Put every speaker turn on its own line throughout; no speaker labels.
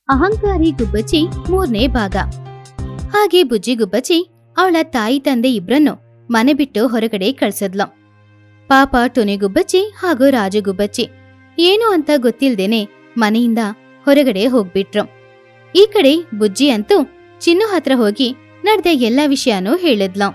ಅಹಂಕಾರಿ ಗುಬ್ಬಚ್ಚಿ ಮೂರನೇ ಭಾಗ ಹಾಗೆ ಬುಜ್ಜಿ ಗುಬ್ಬಚ್ಚಿ ಅವಳ ತಾಯಿ ತಂದೆ ಇಬ್ರನ್ನು ಮನೆ ಬಿಟ್ಟು ಹೊರಗಡೆ ಕಳ್ಸದ್ಲು ಪಾಪ ಟೊನೆ ಗುಬ್ಬಚ್ಚಿ ಹಾಗೂ ರಾಜು ಗುಬ್ಬಚ್ಚಿ ಏನು ಅಂತ ಗೊತ್ತಿಲ್ದೇನೆ ಮನೆಯಿಂದ ಹೊರಗಡೆ ಹೋಗ್ಬಿಟ್ರು ಈ ಕಡೆ ಬುಜ್ಜಿ ಅಂತೂ ಚಿನ್ನು ಹತ್ರ ಹೋಗಿ ನಡೆದ ಎಲ್ಲ ವಿಷಯನೂ ಹೇಳಿದ್ಲು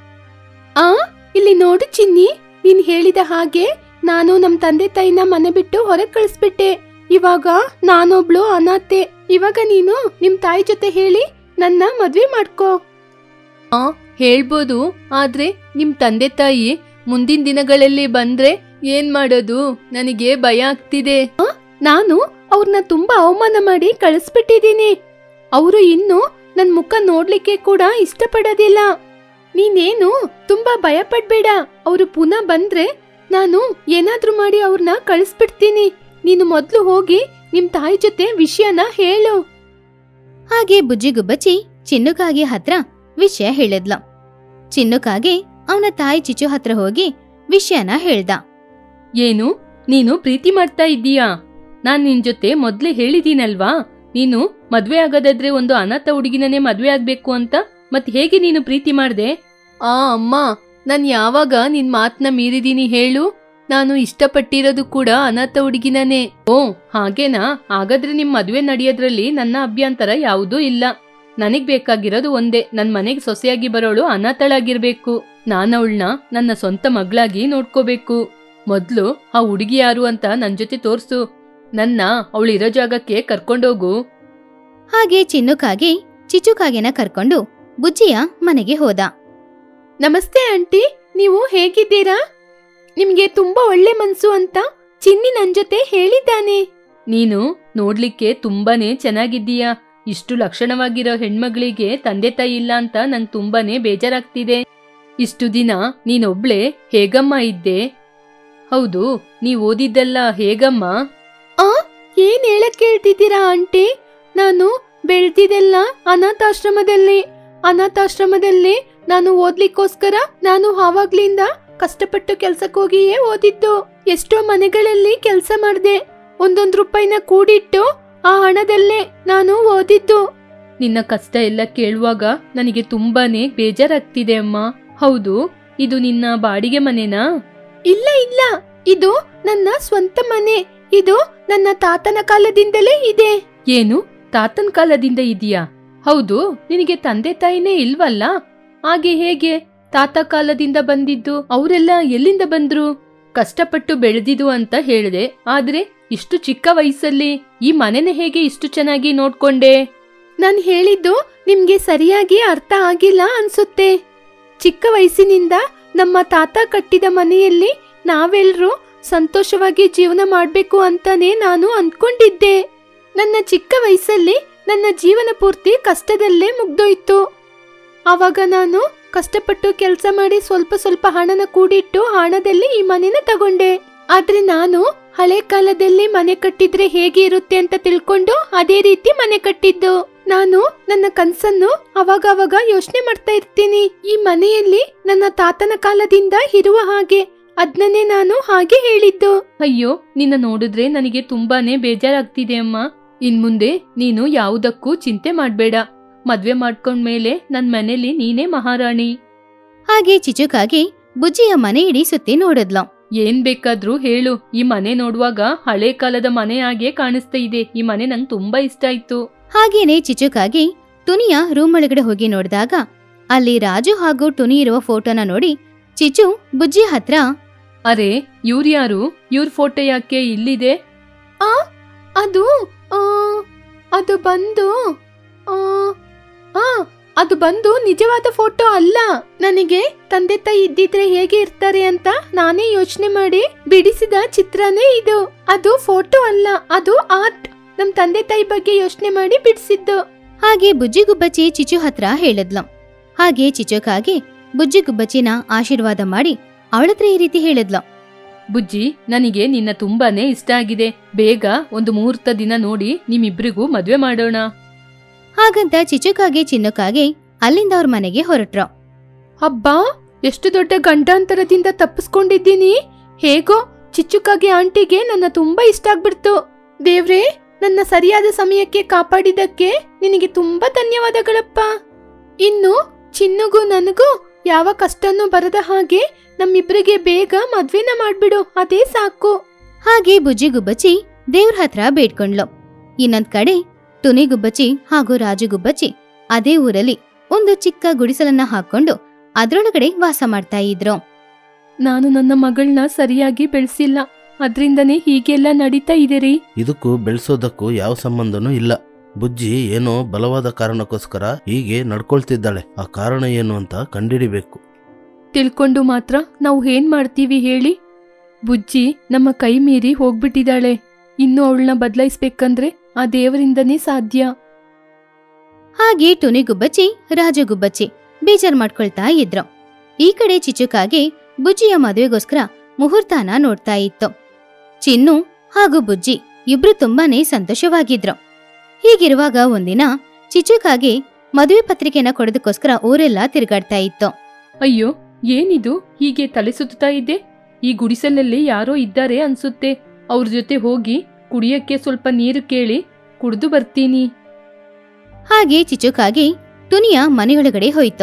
ಆ ಇಲ್ಲಿ ನೋಡು ಚಿನ್ನಿ ನೀನ್ ಹೇಳಿದ ಹಾಗೆ ನಾನು ನಮ್ ತಂದೆ ತಾಯಿನ ಮನೆ ಬಿಟ್ಟು ಹೊರಗೆ ಕಳಿಸ್ಬಿಟ್ಟೆ ಇವಾಗ ನಾನೊಬ್ಳು ಅನಾಥೆ ಇವಾಗ ನೀನು ನಿಮ್ ತಾಯಿ ಜೊತೆ ಹೇಳಿ ನನ್ನ ಮದ್ವೆ ಮಾಡ್ಕೋ ಆ ಹೇಳ್ಬೋದು ಆದ್ರೆ ನಿಮ್ ತಂದೆ ತಾಯಿ ಮುಂದಿನ ದಿನಗಳಲ್ಲಿ ಬಂದ್ರೆ ಏನ್ ಮಾಡೋದು ನನಗೆ ಭಯ ಆಗ್ತಿದೆ ನಾನು ಅವ್ರನ್ನ ತುಂಬಾ ಅವಮಾನ ಮಾಡಿ ಕಳಿಸ್ಬಿಟ್ಟಿದೀನಿ ಅವರು ಇನ್ನು ನನ್ ಮುಖ ನೋಡ್ಲಿಕ್ಕೆ ಕೂಡ ಇಷ್ಟಪಡೋದಿಲ್ಲ ನೀನೇನು ತುಂಬಾ ಭಯ ಪಡ್ಬೇಡ ಅವರು ಪುನಃ ಬಂದ್ರೆ ನಾನು ಏನಾದ್ರೂ ಮಾಡಿ ಅವ್ರನ್ನ ಕಳಿಸ್ಬಿಡ್ತೀನಿ ನೀನು ಮೊದ್ಲು ಹೋಗಿ ನಿಮ್ ತಾಯಿ ಜೊತೆ ವಿಷಯನ ಹೇಳು
ಹಾಗೆ ಬುಜ್ಜಿ ಗುಬ್ಬಚ್ಚಿ ಚಿನ್ನುಕಾಗಿ ಹತ್ರ ವಿಷಯ ಹೇಳಿದ್ಲು ಚಿನ್ನುಕಾಗೆ ಅವನ ತಾಯಿ ಚಿಚ್ಚು ಹತ್ರ ಹೋಗಿ ವಿಷಯನ ಹೇಳ್ದ
ಏನು ನೀನು ಪ್ರೀತಿ ಮಾಡ್ತಾ ಇದ್ದೀಯಾ ನಾನ್ ನಿನ್ ಜೊತೆ ಮೊದ್ಲೇ ಹೇಳಿದೀನಲ್ವಾ ನೀನು ಮದ್ವೆ ಆಗೋದಾದ್ರೆ ಒಂದು ಅನಾಥ ಹುಡುಗಿನನೇ ಮದ್ವೆ ಆಗ್ಬೇಕು ಅಂತ ಮತ್ ಹೇಗೆ ನೀನು ಪ್ರೀತಿ ಮಾಡ್ದೆ ಆ ಅಮ್ಮ ನಾನ್ ಯಾವಾಗ ನಿನ್ ಮಾತ್ನ ಮೀರಿದೀನಿ ಹೇಳು ನಾನು ಇಷ್ಟಪಟ್ಟಿರೋದು ಕೂಡ ಅನಾಥ ಹುಡುಗಿನನೇ ಓ ಹಾಗೇನಾ ಹಾಗಾದ್ರೆ ನಿಮ್ ಮದ್ವೆ ನಡೆಯೋದ್ರಲ್ಲಿ ನನ್ನ ಅಭ್ಯಂತರ ಯಾವುದೂ ಇಲ್ಲ ನನಗ್ ಬೇಕಾಗಿರೋದು ಒಂದೇ ನನ್ ಮನೆಗ್ ಸೊಸೆಯಾಗಿ ಬರೋಳು ಅನಾಥಳಾಗಿರ್ಬೇಕು ನಾನವಳನ್ನ ನನ್ನ ಸ್ವಂತ ಮಗಳಾಗಿ ನೋಡ್ಕೋಬೇಕು ಮೊದ್ಲು ಆ ಹುಡುಗಿ ಯಾರು ಅಂತ ನನ್ ಜೊತೆ ತೋರ್ಸು ನನ್ನ ಅವಳಿರೋ ಜಾಗಕ್ಕೆ ಕರ್ಕೊಂಡೋಗು
ಹಾಗೆ ಚಿನ್ನುಕಾಗೆ ಚಿಚ್ಚುಕಾಗೆನ ಕರ್ಕೊಂಡು ಬುಜ್ಜಿಯ ಮನೆಗೆ ಹೋದ
ನಮಸ್ತೆ ಆಂಟಿ ನೀವು ಹೇಗಿದ್ದೀರಾ ನಿಮ್ಗೆ ತುಂಬಾ ಒಳ್ಳೆ ಮನ್ಸು ಅಂತ ಚಿನ್ನಿ ನನ್ ಜೊತೆ ಹೇಳಿದ್ದಾನೆ ನೀನು ನೋಡ್ಲಿಕ್ಕೆ ತುಂಬಾನೇ ಚೆನ್ನಾಗಿದ್ದೀಯಾ ಇಷ್ಟು ಲಕ್ಷಣವಾಗಿರೋ ಹೆಣ್ಮಗಳಿಗೆ ತಂದೆ ತಾಯಿ ಇಲ್ಲ ಅಂತ ನಂಗ್ ತುಂಬಾನೇ ಬೇಜಾರಾಗ್ತಿದೆ ಇಷ್ಟು ದಿನ ನೀನೊಬ್ಳೆ ಹೇಗಮ್ಮ ಇದ್ದೆ ಹೌದು ನೀವ್ ಓದಿದ್ದೆಲ್ಲ ಹೇಗಮ್ಮ ಆ ಏನ್ ಹೇಳಕ್ ಕೇಳ್ತಿದ್ದೀರಾ ಆಂಟಿ ನಾನು ಬೆಳ್ದಿದ್ದೆಲ್ಲ ಅನಾಥಾಶ್ರಮದಲ್ಲಿ ಅನಾಥಾಶ್ರಮದಲ್ಲಿ ನಾನು ಓದ್ಲಿಕ್ಕೋಸ್ಕರ ನಾನು ಆವಾಗ್ಲಿಂದ ಕಷ್ಟಪಟ್ಟು ಕೆಲ್ಸಕ್ಕೋಗಿಯೇ ಓದಿದ್ದು ಎಷ್ಟೋ ಮನೆಗಳಲ್ಲಿ ಕೆಲಸ ಮಾಡ್ದೆ ಒಂದೊಂದ್ ರೂಪಾಯಿನ ಕೂಡಿಟ್ಟು ಆ ಹಣದಲ್ಲೇ ನಾನು ಓದಿದ್ದು ನಿನ್ನ ಕಷ್ಟ ಎಲ್ಲ ಕೇಳುವಾಗ ನನಗೆ ತುಂಬಾನೇ ಬೇಜಾರಾಗ್ತಿದೆ ಅಮ್ಮ ಹೌದು ಇದು ನಿನ್ನ ಬಾಡಿಗೆ ಮನೆನಾ ಇಲ್ಲ ಇಲ್ಲ ಇದು ನನ್ನ ಸ್ವಂತ ಮನೆ ಇದು ನನ್ನ ತಾತನ ಕಾಲದಿಂದಲೇ ಇದೆ ಏನು ತಾತನ ಕಾಲದಿಂದ ಇದೆಯಾ ಹೌದು ನಿನಗೆ ತಂದೆ ತಾಯಿನೇ ಇಲ್ವಲ್ಲ ಹಾಗೆ ಹೇಗೆ ತಾತ ಕಾಲದಿಂದ ಬಂದಿದ್ದು ಅವರೆಲ್ಲ ಎಲ್ಲಿಂದ ಬಂದ್ರು ಕಷ್ಟಪಟ್ಟು ಬೆಳೆದಿದ್ದು ಅಂತ ಹೇಳಿದೆ ಆದ್ರೆ ಇಷ್ಟು ಚಿಕ್ಕ ವಯಸ್ಸಲ್ಲಿ ಈ ಮನೆನ ಹೇಗೆ ಇಷ್ಟು ಚೆನ್ನಾಗಿ ನೋಡ್ಕೊಂಡೆ ನಾನ್ ಹೇಳಿದ್ದು ನಿಮ್ಗೆ ಸರಿಯಾಗಿ ಅರ್ಥ ಆಗಿಲ್ಲ ಅನ್ಸುತ್ತೆ ಚಿಕ್ಕ ವಯಸ್ಸಿನಿಂದ ನಮ್ಮ ತಾತ ಕಟ್ಟಿದ ಮನೆಯಲ್ಲಿ ನಾವೆಲ್ಲರೂ ಸಂತೋಷವಾಗಿ ಜೀವನ ಮಾಡ್ಬೇಕು ಅಂತಾನೆ ನಾನು ಅಂದ್ಕೊಂಡಿದ್ದೆ ನನ್ನ ಚಿಕ್ಕ ವಯಸ್ಸಲ್ಲಿ ನನ್ನ ಜೀವನ ಪೂರ್ತಿ ಕಷ್ಟದಲ್ಲೇ ಮುಗ್ದೋಯ್ತು ಆವಾಗ ನಾನು ಕಷ್ಟಪಟ್ಟು ಕೆಲಸ ಮಾಡಿ ಸ್ವಲ್ಪ ಸ್ವಲ್ಪ ಹಣನ ಕೂಡಿಟ್ಟು ಹಣದಲ್ಲಿ ಈ ಮನೆನ ತಗೊಂಡೆ ಆದ್ರೆ ನಾನು ಹಳೆ ಕಾಲದಲ್ಲಿ ಮನೆ ಕಟ್ಟಿದ್ರೆ ಹೇಗೆ ಇರುತ್ತೆ ಅಂತ ತಿಳ್ಕೊಂಡು ಅದೇ ರೀತಿ ಮನೆ ಕಟ್ಟಿದ್ದು ನಾನು ನನ್ನ ಕನ್ಸನ್ನು ಅವಾಗವಾಗ ಯೋಚನೆ ಮಾಡ್ತಾ ಇರ್ತೀನಿ ಈ ಮನೆಯಲ್ಲಿ ನನ್ನ ತಾತನ ಕಾಲದಿಂದ ಇರುವ ಹಾಗೆ ಅದ್ನನ್ನೇ ನಾನು ಹಾಗೆ ಹೇಳಿದ್ದು ಅಯ್ಯೋ ನಿನ್ನ ನೋಡಿದ್ರೆ ನನಗೆ ತುಂಬಾನೇ ಬೇಜಾರಾಗ್ತಿದೆ ಅಮ್ಮ ಇನ್ ಮುಂದೆ ನೀನು ಯಾವುದಕ್ಕೂ ಚಿಂತೆ ಮಾಡ್ಬೇಡ ಮದ್ವೆ ಮಾಡ್ಕೊಂಡ್ಮೇಲೆ ನನ್ ಮನೇಲಿ ನೀನೇ ಮಹಾರಾಣಿ
ಹಾಗೆ ಚಿಚುಕಾಗಿ ಬುಜ್ಜಿಯ ಮನೆ ಇಡೀ ಸುತ್ತಿ ನೋಡಿದ್ಲು
ಏನ್ ಬೇಕಾದ್ರೂ ಹೇಳು ಈ ಮನೆ ನೋಡುವಾಗ ಹಳೆ ಕಾಲದ ಮನೆ ಹಾಗೆ ಕಾಣಿಸ್ತಾ ಇದೆ ಈ ಮನೆ ನಂಗೆ ತುಂಬಾ ಇಷ್ಟ ಆಯ್ತು
ಹಾಗೇನೆ ಚಿಚುಕಾಗಿ ಟುನಿಯ ರೂಮ್ ಒಳಗಡೆ ಹೋಗಿ ನೋಡಿದಾಗ ಅಲ್ಲಿ ರಾಜು ಹಾಗೂ ಟುನಿ ಇರುವ ಫೋಟೋನ ನೋಡಿ ಚಿಚು ಬುಜ್ಜಿ ಹತ್ರ
ಅರೆ ಇವ್ರು ಯಾರು ಇವ್ರ ಫೋಟೋ ಯಾಕೆ ಇಲ್ಲಿದೆ ಆ ಅದು ಆ, ಅದು ಬಂದು ಆ, ಆ, ಅದು ಬಂದು ನಿಜವಾದ ಫೋಟೋ ಅಲ್ಲ ನನಗೆ ತಂದೆ ತಾಯಿ ಇದ್ದಿದ್ರೆ ಹೇಗೆ ಇರ್ತಾರೆ ಅಂತ ನಾನೇ ಯೋಚನೆ ಮಾಡಿ ಬಿಡಿಸಿದ ಚಿತ್ರನೇ ಇದು ಅದು ಫೋಟೋ ಅಲ್ಲ ಅದು ಆರ್ಟ್ ನಮ್ ತಂದೆ ತಾಯಿ ಬಗ್ಗೆ ಯೋಚನೆ ಮಾಡಿ ಬಿಡಿಸಿದ್ದು
ಹಾಗೆ ಬುಜ್ಜಿ ಗುಬ್ಬಚ್ಚಿ ಚಿಚು ಹತ್ರ ಹೇಳಿದ್ಲು ಹಾಗೆ ಚಿಚುಕಾಗಿ ಬುಜ್ಜಿ ಗುಬ್ಬಚ್ಚಿನ ಆಶೀರ್ವಾದ ಮಾಡಿ ಅವಳತ್ರ ಈ ರೀತಿ ಹೇಳಿದ್ಲು
ಬುಜ್ಜಿ ನನಗೆ ನಿನ್ನ ತುಂಬಾನೇ ಇಷ್ಟ ಆಗಿದೆ ಬೇಗ ಒಂದು ಮುಹೂರ್ತ ದಿನ ನೋಡಿ ನಿಮ್ಮಿಬ್ರಿಗೂ ಮದ್ವೆ ಮಾಡೋಣ
ಹಾಗಂತ ಚಿಚುಕಾಗೆ ಚಿನ್ನುಕಾಗೆ ಅಲ್ಲಿಂದ ಅವ್ರ ಮನೆಗೆ ಹೊರಟ್ರು
ಅಬ್ಬಾ ಎಷ್ಟು ದೊಡ್ಡ ಗಂಡಾಂತರದಿಂದ ತಪ್ಪಿಸ್ಕೊಂಡಿದ್ದೀನಿ ಹೇಗೋ ಚಿಚ್ಚುಕಾಗೆ ಆಂಟಿಗೆ ನನ್ನ ತುಂಬಾ ಇಷ್ಟ ಆಗ್ಬಿಡ್ತು ದೇವ್ರೇ ನನ್ನ ಸರಿಯಾದ ಸಮಯಕ್ಕೆ ಕಾಪಾಡಿದ್ದಕ್ಕೆ ನಿನಗೆ ತುಂಬಾ ಧನ್ಯವಾದಗಳಪ್ಪ ಇನ್ನು ಚಿನ್ನುಗೂ ನನಗೂ ಯಾವ ಕಷ್ಟನೂ ಬರದ ಹಾಗೆ ನಮ್ಮಿಬ್ರಿಗೆ ಬೇಗ ಮದ್ವೆನ ಮಾಡ್ಬಿಡು ಅದೇ ಸಾಕು
ಹಾಗೆ ಬುಜ್ಜಿ ಗುಬ್ಬಚ್ಚಿ ದೇವ್ರ ಹತ್ರ ಬೇಡ್ಕೊಂಡ್ಲು ಇನ್ನೊಂದ್ ಕಡೆ ಟುನಿ ಗುಬ್ಬಚ್ಚಿ ಹಾಗೂ ರಾಜು ಗುಬ್ಬಚ್ಚಿ ಅದೇ ಊರಲ್ಲಿ ಒಂದು ಚಿಕ್ಕ ಗುಡಿಸಲನ್ನ ಹಾಕೊಂಡು ಅದ್ರೊಳಗಡೆ ವಾಸ ಮಾಡ್ತಾ ಇದ್ರು
ನಾನು ನನ್ನ ಮಗಳನ್ನ ಸರಿಯಾಗಿ ಬೆಳೆಸಿಲ್ಲ ಅದ್ರಿಂದನೇ ಹೀಗೆಲ್ಲ ನಡೀತಾ ಇದೆ ರೀ
ಇದಕ್ಕೂ ಬೆಳೆಸೋದಕ್ಕೂ ಯಾವ ಸಂಬಂಧನೂ ಇಲ್ಲ ಬುಜ್ಜಿ ಏನೋ ಬಲವಾದ ಕಾರಣಕ್ಕೋಸ್ಕರ ಹೀಗೆ ನಡ್ಕೊಳ್ತಿದ್ದಾಳೆ ಆ ಕಾರಣ ಏನು ಅಂತ ಕಂಡಿಡಿಬೇಕು
ತಿಳ್ಕೊಂಡು ಮಾತ್ರ ನಾವು ಏನ್ ಮಾಡ್ತೀವಿ ಹೇಳಿ ಬುಜ್ಜಿ ನಮ್ಮ ಕೈ ಮೀರಿ ಹೋಗ್ಬಿಟ್ಟಿದ್ದಾಳೆ ಇನ್ನು ಅವಳನ್ನ ಬದಲಾಯಿಸ್ಬೇಕಂದ್ರೆ ಆ ದೇವರಿಂದನೇ ಸಾಧ್ಯ
ಹಾಗೆ ಟುನಿ ಗುಬ್ಬಚ್ಚಿ ರಾಜು ಗುಬ್ಬಚ್ಚಿ ಬೇಜಾರ್ ಮಾಡ್ಕೊಳ್ತಾ ಇದ್ರು ಈ ಕಡೆ ಚಿಚುಕಾಗೆ ಬುಜ್ಜಿಯ ಮದುವೆಗೋಸ್ಕರ ಮುಹೂರ್ತನ ನೋಡ್ತಾ ಇತ್ತು ಚಿನ್ನು ಹಾಗೂ ಬುಜ್ಜಿ ಇಬ್ರು ತುಂಬಾನೇ ಸಂತೋಷವಾಗಿದ್ರು ಹೀಗಿರುವಾಗ ಒಂದಿನ ಚಿಚುಕಾಗೆ ಮದುವೆ ಪತ್ರಿಕೆನ ಕೊಡೋದಕ್ಕೋಸ್ಕರ ಊರೆಲ್ಲ ತಿರುಗಾಡ್ತಾ ಇತ್ತು
ಅಯ್ಯೋ ಏನಿದು ಹೀಗೆ ತಲೆ ಸುತ್ತಾ ಇದೆ ಈ ಗುಡಿಸಲಲ್ಲಿ ಯಾರೋ ಇದ್ದಾರೆ ಅನ್ಸುತ್ತೆ ಅವ್ರ ಜೊತೆ ಹೋಗಿ ಕುಡಿಯಕ್ಕೆ ಸ್ವಲ್ಪ ನೀರು ಕೇಳಿ ಕುಡ್ದು ಬರ್ತೀನಿ
ಹಾಗೆ ಚಿಚುಕಾಗೆ ಟುನಿಯ ಮನೆಯೊಳಗಡೆ ಹೋಯ್ತು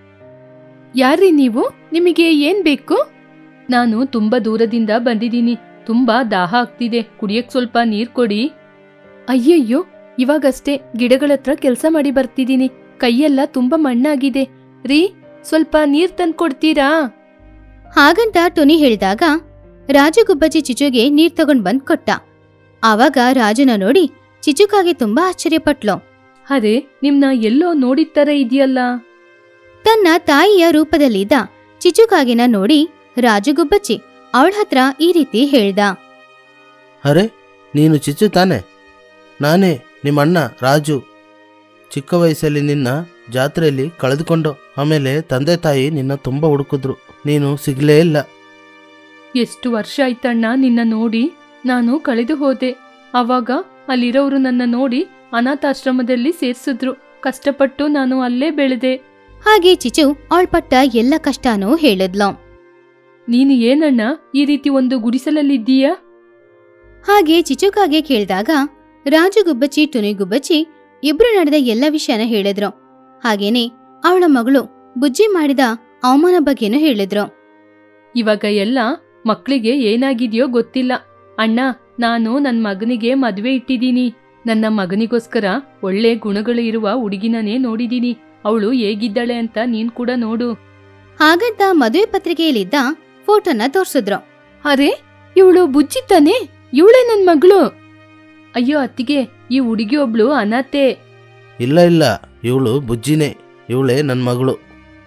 ಯಾರ್ರೀ ನೀವು ನಿಮಗೆ ಏನ್ ಬೇಕು ನಾನು ತುಂಬಾ ದೂರದಿಂದ ಬಂದಿದ್ದೀನಿ ತುಂಬಾ ದಾಹ ಆಗ್ತಿದೆ ಕುಡಿಯಕ್ ಸ್ವಲ್ಪ ನೀರ್ ಕೊಡಿ ಅಯ್ಯಯ್ಯೋ ಇವಾಗಷ್ಟೇ ಗಿಡಗಳ ಹತ್ರ ಕೆಲಸ ಮಾಡಿ ಬರ್ತಿದ್ದೀನಿ ಕೈಯೆಲ್ಲ ತುಂಬಾ ಮಣ್ಣಾಗಿದೆ ರೀ ಸ್ವಲ್ಪ ನೀರ್ ತಂದ್ಕೊಡ್ತೀರಾ
ಹಾಗಂತ ಟುನಿ ಹೇಳಿದಾಗ ರಾಜು ಗುಬ್ಬಚ್ಚಿ ಚಿಚುಗೆ ನೀರ್ ತಗೊಂಡ್ ಬಂದ್ ಕೊಟ್ಟ ಆವಾಗ ರಾಜುನ ನೋಡಿ ಚಿಚುಕಾಗೆ ತುಂಬಾ ಆಶ್ಚರ್ಯಪಟ್ಲು
ಅರೆ ನಿಮ್ನ ಎಲ್ಲೋ ನೋಡಿದ ತರ ಇದೆಯಲ್ಲ
ತನ್ನ ತಾಯಿಯ ರೂಪದಲ್ಲಿದ್ದ ಚಿಚುಕಾಗಿನ ನೋಡಿ ರಾಜು ಗುಬ್ಬಚ್ಚಿ ಅವಳ ಹತ್ರ ಈ ರೀತಿ ಹೇಳ್ದ
ಅರೆ ನೀನು ಚಿಚ್ಚು ತಾನೆ ನಾನೇ ನಿಮ್ಮ ಅಣ್ಣ ರಾಜು ಚಿಕ್ಕ ವಯಸ್ಸಲ್ಲಿ ನಿನ್ನ ಜಾತ್ರೆಯಲ್ಲಿ ಕಳೆದುಕೊಂಡು ಆಮೇಲೆ ತಂದೆ ತಾಯಿ ನಿನ್ನ ತುಂಬ ಹುಡುಕಿದ್ರು ನೀನು ಸಿಗಲೇ ಇಲ್ಲ
ಎಷ್ಟು ವರ್ಷ ಆಯ್ತಣ್ಣ ನಿನ್ನ ನೋಡಿ ನಾನು ಕಳೆದು ಹೋದೆ ಅವಾಗ ಅಲ್ಲಿರೋರು ನನ್ನ ನೋಡಿ ಅನಾಥಾಶ್ರಮದಲ್ಲಿ ಸೇರ್ಸಿದ್ರು ಕಷ್ಟಪಟ್ಟು ನಾನು ಅಲ್ಲೇ ಬೆಳೆದೆ
ಹಾಗೆ ಚಿಚು ಅವಳ್ ಪಟ್ಟ ಎಲ್ಲ ಕಷ್ಟನೂ ಹೇಳಿದ್ಲು
ನೀನು ಏನಣ್ಣ ಈ ರೀತಿ ಒಂದು ಗುಡಿಸಲಲ್ಲಿದ್ದೀಯಾ
ಹಾಗೆ ಚಿಚುಕಾಗೆ ಕೇಳಿದಾಗ ರಾಜು ಗುಬ್ಬಚ್ಚಿ ಟುನಿ ಗುಬ್ಬಚ್ಚಿ ಇಬ್ರು ನಡೆದ ಎಲ್ಲ ವಿಷಯನ ಹೇಳಿದ್ರು ಹಾಗೇನೆ ಅವಳ ಮಗಳು ಬುಜ್ಜಿ ಮಾಡಿದ ಅವಮಾನ ಬಗ್ಗೆನೂ ಹೇಳಿದ್ರು
ಇವಾಗ ಎಲ್ಲ ಮಕ್ಕಳಿಗೆ ಏನಾಗಿದೆಯೋ ಗೊತ್ತಿಲ್ಲ ಅಣ್ಣ ನಾನು ನನ್ನ ಮಗನಿಗೆ ಮದುವೆ ಇಟ್ಟಿದ್ದೀನಿ ನನ್ನ ಮಗನಿಗೋಸ್ಕರ ಒಳ್ಳೆ ಗುಣಗಳು ಇರುವ ಹುಡುಗಿನನೇ ನೋಡಿದೀನಿ ಅವಳು ಹೇಗಿದ್ದಾಳೆ ಅಂತ ನೀನ್ ಕೂಡ ನೋಡು
ಹಾಗಂತ ಮದುವೆ ಪತ್ರಿಕೆಯಲ್ಲಿದ್ದ ಫೋಟೋನ ತೋರ್ಸಿದ್ರು
ಅರೆ ಇವಳು ಬುಜ್ಜಿ ತಾನೆ ಇವಳೇ ನನ್ ಮಗಳು ಅಯ್ಯೋ ಅತ್ತಿಗೆ ಈ ಹುಡುಗಿ ಒಬ್ಳು ಅನಾಥೆ
ಇಲ್ಲ ಇಲ್ಲ ಇವಳು ಬುಜ್ಜಿನೇ ಇವಳೇ ನನ್ನ ಮಗಳು